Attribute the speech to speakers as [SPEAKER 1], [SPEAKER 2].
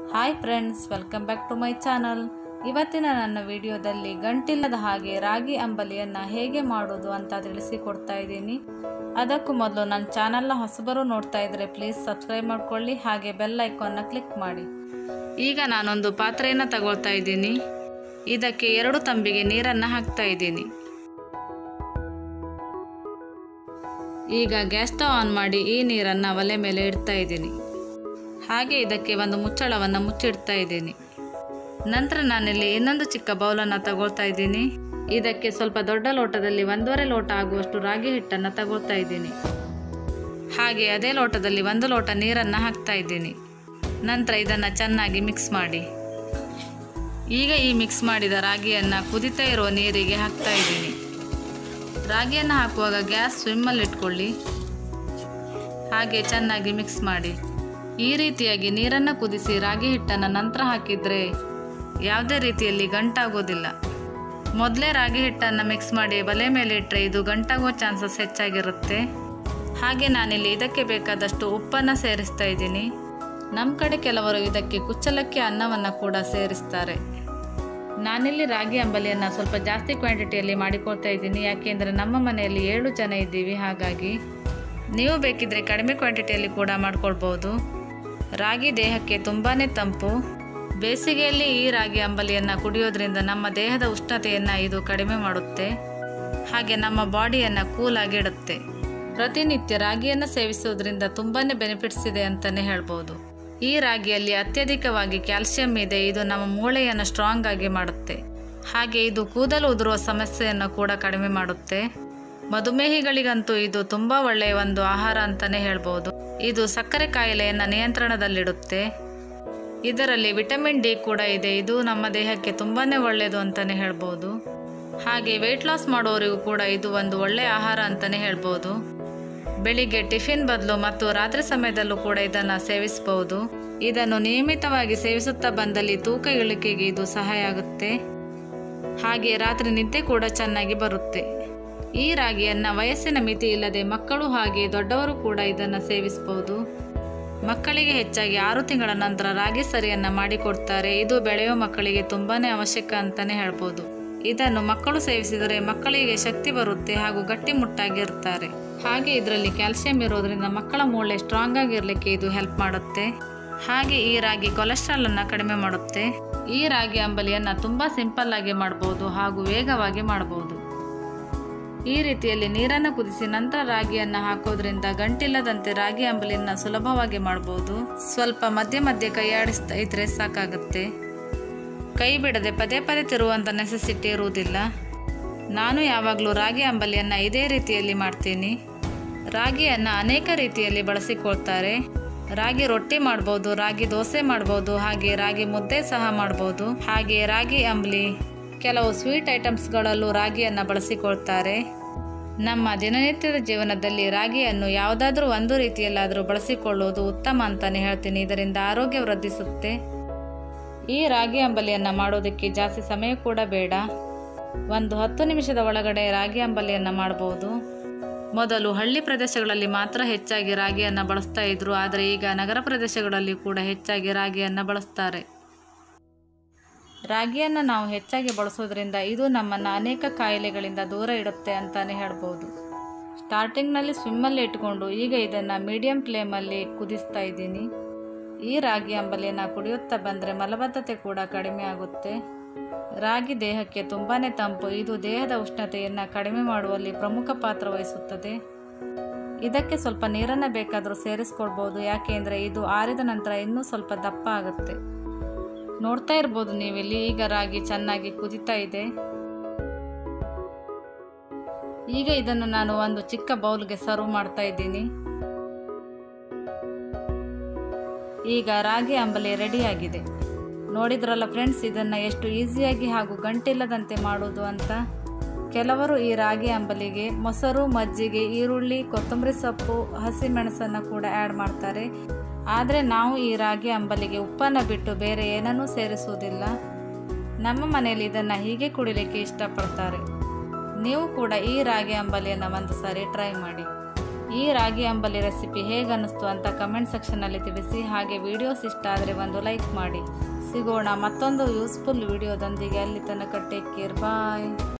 [SPEAKER 1] hi friends welcome back to my channel ಇವತ್ತಿನ ನನ್ನ ವಿಡಿಯೋದಲ್ಲಿ ಗಂಟಿಲ್ಲದ ಹಾಗೆ ರಾಗಿ ಅಂಬಲಿಯನ್ನು ಹೇಗೆ ಮಾಡೋದು ಅಂತ ತಿಳಿಸಿಕೊಡ್ತಾ ಇದ್ದೀನಿ ಅದಕ್ಕೂ ಮೊದಲು ನನ್ನ ಚಾನಲ್ನ ಹೊಸಬರು ನೋಡ್ತಾ ಇದ್ದರೆ ಪ್ಲೀಸ್ ಸಬ್ಸ್ಕ್ರೈಬ್ ಮಾಡ್ಕೊಳ್ಳಿ ಹಾಗೆ ಬೆಲ್ ಐಕಾನ್ನ ಕ್ಲಿಕ್ ಮಾಡಿ ಈಗ ನಾನೊಂದು ಪಾತ್ರೆಯನ್ನು ತಗೊಳ್ತಾ ಇದ್ದೀನಿ ಇದಕ್ಕೆ ಎರಡು ತಂಬಿಗೆ ನೀರನ್ನು ಹಾಕ್ತಾ ಇದ್ದೀನಿ ಈಗ ಗ್ಯಾಸ್ ಸ್ಟವ್ ಆನ್ ಮಾಡಿ ಈ ನೀರನ್ನು ಒಲೆ ಮೇಲೆ ಇಡ್ತಾ ಇದ್ದೀನಿ ಹಾಗೆ ಇದಕ್ಕೆ ಒಂದು ಮುಚ್ಚಳವನ್ನು ಮುಚ್ಚಿಡ್ತಾ ಇದ್ದೀನಿ ನಂತರ ನಾನಿಲ್ಲಿ ಇನ್ನೊಂದು ಚಿಕ್ಕ ಬೌಲನ್ನು ತಗೊಳ್ತಾ ಇದ್ದೀನಿ ಇದಕ್ಕೆ ಸ್ವಲ್ಪ ದೊಡ್ಡ ಲೋಟದಲ್ಲಿ ಒಂದೂವರೆ ಲೋಟ ಆಗುವಷ್ಟು ರಾಗಿ ಹಿಟ್ಟನ್ನು ತಗೊಳ್ತಾ ಇದ್ದೀನಿ ಹಾಗೆ ಅದೇ ಲೋಟದಲ್ಲಿ ಒಂದು ಲೋಟ ನೀರನ್ನು ಹಾಕ್ತಾ ಇದ್ದೀನಿ ನಂತರ ಇದನ್ನು ಚೆನ್ನಾಗಿ ಮಿಕ್ಸ್ ಮಾಡಿ ಈಗ ಈ ಮಿಕ್ಸ್ ಮಾಡಿದ ರಾಗಿಯನ್ನು ಕುದಿತಾ ಇರುವ ನೀರಿಗೆ ಹಾಕ್ತಾ ಇದ್ದೀನಿ ರಾಗಿಯನ್ನು ಹಾಕುವಾಗ ಗ್ಯಾಸ್ ಸ್ವಿಮ್ಮಲ್ಲಿ ಇಟ್ಕೊಳ್ಳಿ ಹಾಗೆ ಚೆನ್ನಾಗಿ ಮಿಕ್ಸ್ ಮಾಡಿ ಈ ರೀತಿಯಾಗಿ ನೀರನ್ನು ಕುದಿಸಿ ರಾಗಿ ಹಿಟ್ಟನ್ನು ನಂತರ ಹಾಕಿದರೆ ಯಾವುದೇ ರೀತಿಯಲ್ಲಿ ಗಂಟಾಗೋದಿಲ್ಲ ಮೊದಲೇ ರಾಗಿ ಹಿಟ್ಟನ್ನು ಮಿಕ್ಸ್ ಮಾಡಿ ಬಲೆ ಮೇಲೆ ಇಟ್ಟರೆ ಇದು ಗಂಟಾಗುವ ಚಾನ್ಸಸ್ ಹೆಚ್ಚಾಗಿರುತ್ತೆ ಹಾಗೆ ನಾನಿಲ್ಲಿ ಇದಕ್ಕೆ ಬೇಕಾದಷ್ಟು ಉಪ್ಪನ್ನು ಸೇರಿಸ್ತಾ ಇದ್ದೀನಿ ನಮ್ಮ ಕಡೆ ಕೆಲವರು ಇದಕ್ಕೆ ಕುಚ್ಚಲಕ್ಕಿ ಅನ್ನವನ್ನು ಕೂಡ ಸೇರಿಸ್ತಾರೆ ನಾನಿಲ್ಲಿ ರಾಗಿ ಅಂಬಲಿಯನ್ನು ಸ್ವಲ್ಪ ಜಾಸ್ತಿ ಕ್ವಾಂಟಿಟಿಯಲ್ಲಿ ಮಾಡಿಕೊಳ್ತಾ ಇದ್ದೀನಿ ಯಾಕೆಂದರೆ ನಮ್ಮ ಮನೆಯಲ್ಲಿ ಏಳು ಜನ ಇದ್ದೀವಿ ಹಾಗಾಗಿ ನೀವು ಬೇಕಿದ್ದರೆ ಕಡಿಮೆ ಕ್ವಾಂಟಿಟಿಯಲ್ಲಿ ಕೂಡ ಮಾಡ್ಕೊಳ್ಬೋದು ರಾಗಿ ದೇಹಕ್ಕೆ ತುಂಬಾ ತಂಪು ಬೇಸಿಗೆಯಲ್ಲಿ ಈ ರಾಗಿ ಅಂಬಲಿಯನ್ನು ಕುಡಿಯೋದ್ರಿಂದ ನಮ್ಮ ದೇಹದ ಉಷ್ಣತೆಯನ್ನು ಇದು ಕಡಿಮೆ ಮಾಡುತ್ತೆ ಹಾಗೆ ನಮ್ಮ ಬಾಡಿಯನ್ನು ಕೂಲಾಗಿ ಇಡುತ್ತೆ ಪ್ರತಿನಿತ್ಯ ರಾಗಿಯನ್ನು ಸೇವಿಸೋದ್ರಿಂದ ತುಂಬಾ ಬೆನಿಫಿಟ್ಸ್ ಇದೆ ಅಂತಲೇ ಹೇಳ್ಬೋದು ಈ ರಾಗಿಯಲ್ಲಿ ಅತ್ಯಧಿಕವಾಗಿ ಕ್ಯಾಲ್ಸಿಯಂ ಇದೆ ಇದು ನಮ್ಮ ಮೂಳೆಯನ್ನು ಸ್ಟ್ರಾಂಗ್ ಆಗಿ ಮಾಡುತ್ತೆ ಹಾಗೆ ಇದು ಕೂದಲು ಉದುರುವ ಸಮಸ್ಯೆಯನ್ನು ಕೂಡ ಕಡಿಮೆ ಮಾಡುತ್ತೆ ಮಧುಮೇಹಿಗಳಿಗಂತೂ ಇದು ತುಂಬ ಒಳ್ಳೆಯ ಒಂದು ಆಹಾರ ಅಂತಲೇ ಹೇಳ್ಬೋದು ಇದು ಸಕ್ಕರೆ ಕಾಯಿಲೆಯನ್ನು ನಿಯಂತ್ರಣದಲ್ಲಿಡುತ್ತೆ ಇದರಲ್ಲಿ ವಿಟಮಿನ್ ಡಿ ಕೂಡ ಇದೆ ಇದು ನಮ್ಮ ದೇಹಕ್ಕೆ ತುಂಬಾ ಒಳ್ಳೆಯದು ಅಂತಲೇ ಹೇಳ್ಬೋದು ಹಾಗೆ ವೆಯ್ಟ್ ಲಾಸ್ ಮಾಡೋರಿಗೂ ಕೂಡ ಇದು ಒಂದು ಒಳ್ಳೆಯ ಆಹಾರ ಅಂತಲೇ ಹೇಳ್ಬೋದು ಬೆಳಿಗ್ಗೆ ಟಿಫಿನ್ ಬದಲು ಮತ್ತು ರಾತ್ರಿ ಸಮಯದಲ್ಲೂ ಕೂಡ ಇದನ್ನು ಸೇವಿಸಬಹುದು ಇದನ್ನು ನಿಯಮಿತವಾಗಿ ಸೇವಿಸುತ್ತಾ ಬಂದಲ್ಲಿ ತೂಕ ಇಳಿಕೆಗೆ ಇದು ಸಹಾಯ ಆಗುತ್ತೆ ಹಾಗೆ ರಾತ್ರಿ ನಿದ್ದೆ ಕೂಡ ಚೆನ್ನಾಗಿ ಬರುತ್ತೆ ಈ ರಾಗಿಯನ್ನು ವಯಸ್ಸಿನ ಮಿತಿ ಇಲ್ಲದೆ ಮಕ್ಕಳು ಹಾಗೆ ದೊಡ್ಡವರು ಕೂಡ ಇದನ್ನು ಸೇವಿಸಬಹುದು ಮಕ್ಕಳಿಗೆ ಹೆಚ್ಚಾಗಿ ಆರು ತಿಂಗಳ ನಂತರ ರಾಗಿ ಸರಿಯನ್ನು ಮಾಡಿಕೊಡ್ತಾರೆ ಇದು ಬೆಳೆಯುವ ಮಕ್ಕಳಿಗೆ ತುಂಬಾ ಅವಶ್ಯಕ ಅಂತಲೇ ಹೇಳ್ಬೋದು ಇದನ್ನು ಮಕ್ಕಳು ಸೇವಿಸಿದರೆ ಮಕ್ಕಳಿಗೆ ಶಕ್ತಿ ಬರುತ್ತೆ ಹಾಗೂ ಗಟ್ಟಿಮುಟ್ಟಾಗಿರ್ತಾರೆ ಹಾಗೆ ಇದರಲ್ಲಿ ಕ್ಯಾಲ್ಸಿಯಂ ಇರೋದ್ರಿಂದ ಮಕ್ಕಳ ಮೂಳೆ ಸ್ಟ್ರಾಂಗ್ ಆಗಿರಲಿಕ್ಕೆ ಇದು ಹೆಲ್ಪ್ ಮಾಡುತ್ತೆ ಹಾಗೆ ಈ ರಾಗಿ ಕೊಲೆಸ್ಟ್ರಾಲ್ ಅನ್ನು ಕಡಿಮೆ ಮಾಡುತ್ತೆ ಈ ರಾಗಿ ಅಂಬಲಿಯನ್ನು ತುಂಬ ಸಿಂಪಲ್ ಆಗಿ ಮಾಡಬಹುದು ಹಾಗೂ ವೇಗವಾಗಿ ಮಾಡಬಹುದು ಈ ರೀತಿಯಲ್ಲಿ ನೀರನ್ನು ಕುದಿಸಿ ನಂತರ ರಾಗಿಯನ್ನು ಹಾಕೋದ್ರಿಂದ ಗಂಟಿಲ್ಲದಂತೆ ರಾಗಿ ಅಂಬಲಿಯನ್ನು ಸುಲಭವಾಗಿ ಮಾಡಬಹುದು ಸ್ವಲ್ಪ ಮಧ್ಯೆ ಮಧ್ಯೆ ಕೈಯಾಡಿಸ್ತಾ ಇದ್ರೆ ಸಾಕಾಗುತ್ತೆ ಕೈ ಬಿಡದೆ ಪದೇ ಪದೇ ತಿರುವಂಥ ನೆಸೆಸಿಟಿ ಇರುವುದಿಲ್ಲ ನಾನು ಯಾವಾಗಲೂ ರಾಗಿ ಅಂಬಲಿಯನ್ನು ಇದೇ ರೀತಿಯಲ್ಲಿ ಮಾಡ್ತೀನಿ ರಾಗಿಯನ್ನು ಅನೇಕ ರೀತಿಯಲ್ಲಿ ಬಳಸಿಕೊಳ್ತಾರೆ ರಾಗಿ ರೊಟ್ಟಿ ಮಾಡ್ಬೋದು ರಾಗಿ ದೋಸೆ ಮಾಡ್ಬೋದು ಹಾಗೆ ರಾಗಿ ಮುದ್ದೆ ಸಹ ಮಾಡ್ಬೋದು ಹಾಗೆ ರಾಗಿ ಅಂಬಲಿ ಕೆಲವು ಸ್ವೀಟ್ ಐಟಮ್ಸ್ಗಳಲ್ಲೂ ರಾಗಿಯನ್ನು ಬಳಸಿಕೊಳ್ತಾರೆ ನಮ್ಮ ದಿನನಿತ್ಯದ ಜೀವನದಲ್ಲಿ ರಾಗಿಯನ್ನು ಯಾವುದಾದ್ರೂ ಒಂದು ರೀತಿಯಲ್ಲಾದರೂ ಬಳಸಿಕೊಳ್ಳುವುದು ಉತ್ತಮ ಅಂತಲೇ ಹೇಳ್ತೀನಿ ಇದರಿಂದ ಆರೋಗ್ಯ ವೃದ್ಧಿಸುತ್ತೆ ಈ ರಾಗಿ ಅಂಬಲಿಯನ್ನು ಮಾಡೋದಕ್ಕೆ ಜಾಸ್ತಿ ಸಮಯ ಕೂಡ ಬೇಡ ಒಂದು ಹತ್ತು ನಿಮಿಷದ ಒಳಗಡೆ ರಾಗಿ ಅಂಬಲಿಯನ್ನು ಮಾಡ್ಬೋದು ಮೊದಲು ಹಳ್ಳಿ ಪ್ರದೇಶಗಳಲ್ಲಿ ಮಾತ್ರ ಹೆಚ್ಚಾಗಿ ರಾಗಿಯನ್ನು ಬಳಸ್ತಾ ಇದ್ರು ಆದರೆ ಈಗ ನಗರ ಪ್ರದೇಶಗಳಲ್ಲಿ ಕೂಡ ಹೆಚ್ಚಾಗಿ ರಾಗಿಯನ್ನು ಬಳಸ್ತಾರೆ ರಾಗಿಯನ್ನು ನಾವು ಹೆಚ್ಚಾಗಿ ಬಳಸೋದ್ರಿಂದ ಇದು ನಮ್ಮನ್ನು ಅನೇಕ ಕಾಯಿಲೆಗಳಿಂದ ದೂರ ಇಡುತ್ತೆ ಅಂತಲೇ ಹೇಳ್ಬೋದು ಸ್ಟಾರ್ಟಿಂಗ್ನಲ್ಲಿ ಸ್ವಿಮ್ಮಲ್ಲಿ ಇಟ್ಕೊಂಡು ಈಗ ಇದನ್ನು ಮೀಡಿಯಂ ಫ್ಲೇಮಲ್ಲಿ ಕುದಿಸ್ತಾ ಇದ್ದೀನಿ ಈ ರಾಗಿ ಅಂಬಲಿಯನ್ನು ಕುಡಿಯುತ್ತಾ ಬಂದರೆ ಮಲಬದ್ಧತೆ ಕೂಡ ಕಡಿಮೆ ಆಗುತ್ತೆ ರಾಗಿ ದೇಹಕ್ಕೆ ತುಂಬಾ ತಂಪು ಇದು ದೇಹದ ಉಷ್ಣತೆಯನ್ನು ಕಡಿಮೆ ಮಾಡುವಲ್ಲಿ ಪ್ರಮುಖ ಪಾತ್ರ ವಹಿಸುತ್ತದೆ ಇದಕ್ಕೆ ಸ್ವಲ್ಪ ನೀರನ್ನು ಬೇಕಾದರೂ ಸೇರಿಸ್ಕೊಳ್ಬೋದು ಯಾಕೆಂದರೆ ಇದು ಆರಿದ ನಂತರ ಇನ್ನೂ ಸ್ವಲ್ಪ ದಪ್ಪ ಆಗುತ್ತೆ ನೋಡ್ತಾ ಇರ್ಬೋದು ನೀವಿಲ್ಲಿ ಈಗ ರಾಗಿ ಚೆನ್ನಾಗಿ ಕುದಿತಾ ಇದೆ ಈಗ ಇದನ್ನು ನಾನು ಒಂದು ಚಿಕ್ಕ ಬೌಲ್ಗೆ ಸರ್ವ್ ಮಾಡ್ತಾ ಇದ್ದೀನಿ ಈಗ ರಾಗಿ ಅಂಬಲಿ ರೆಡಿಯಾಗಿದೆ ನೋಡಿದ್ರಲ್ಲ ಫ್ರೆಂಡ್ಸ್ ಇದನ್ನು ಎಷ್ಟು ಈಸಿಯಾಗಿ ಹಾಗೂ ಗಂಟಿಲ್ಲದಂತೆ ಮಾಡೋದು ಅಂತ ಕೆಲವರು ಈ ರಾಗಿ ಅಂಬಲಿಗೆ ಮೊಸರು ಮಜ್ಜಿಗೆ ಈರುಳ್ಳಿ ಕೊತ್ತಂಬರಿ ಸೊಪ್ಪು ಹಸಿಮೆಣಸನ್ನು ಕೂಡ ಆ್ಯಡ್ ಮಾಡ್ತಾರೆ ಆದರೆ ನಾವು ಈ ರಾಗಿ ಅಂಬಲಿಗೆ ಉಪ್ಪನ್ನು ಬಿಟ್ಟು ಬೇರೆ ಏನನ್ನೂ ಸೇರಿಸುವುದಿಲ್ಲ ನಮ್ಮ ಮನೆಯಲ್ಲಿ ಇದನ್ನು ಹೀಗೆ ಕುಡಿಲಿಕ್ಕೆ ಇಷ್ಟಪಡ್ತಾರೆ ನೀವು ಕೂಡ ಈ ರಾಗಿ ಅಂಬಲಿಯನ್ನು ಒಂದು ಸಾರಿ ಟ್ರೈ ಮಾಡಿ ಈ ರಾಗಿ ಅಂಬಲಿ ರೆಸಿಪಿ ಹೇಗೆ ಅನ್ನಿಸ್ತು ಅಂತ ಕಮೆಂಟ್ ಸೆಕ್ಷನಲ್ಲಿ ತಿಳಿಸಿ ಹಾಗೆ ವಿಡಿಯೋಸ್ ಇಷ್ಟ ಆದರೆ ಒಂದು ಲೈಕ್ ಮಾಡಿ ಸಿಗೋಣ ಮತ್ತೊಂದು ಯೂಸ್ಫುಲ್ ವಿಡಿಯೋದೊಂದಿಗೆ ಅಲ್ಲಿ ತನಕ ಟೇಕ್ ಕೇರ್ ಬಾಯ್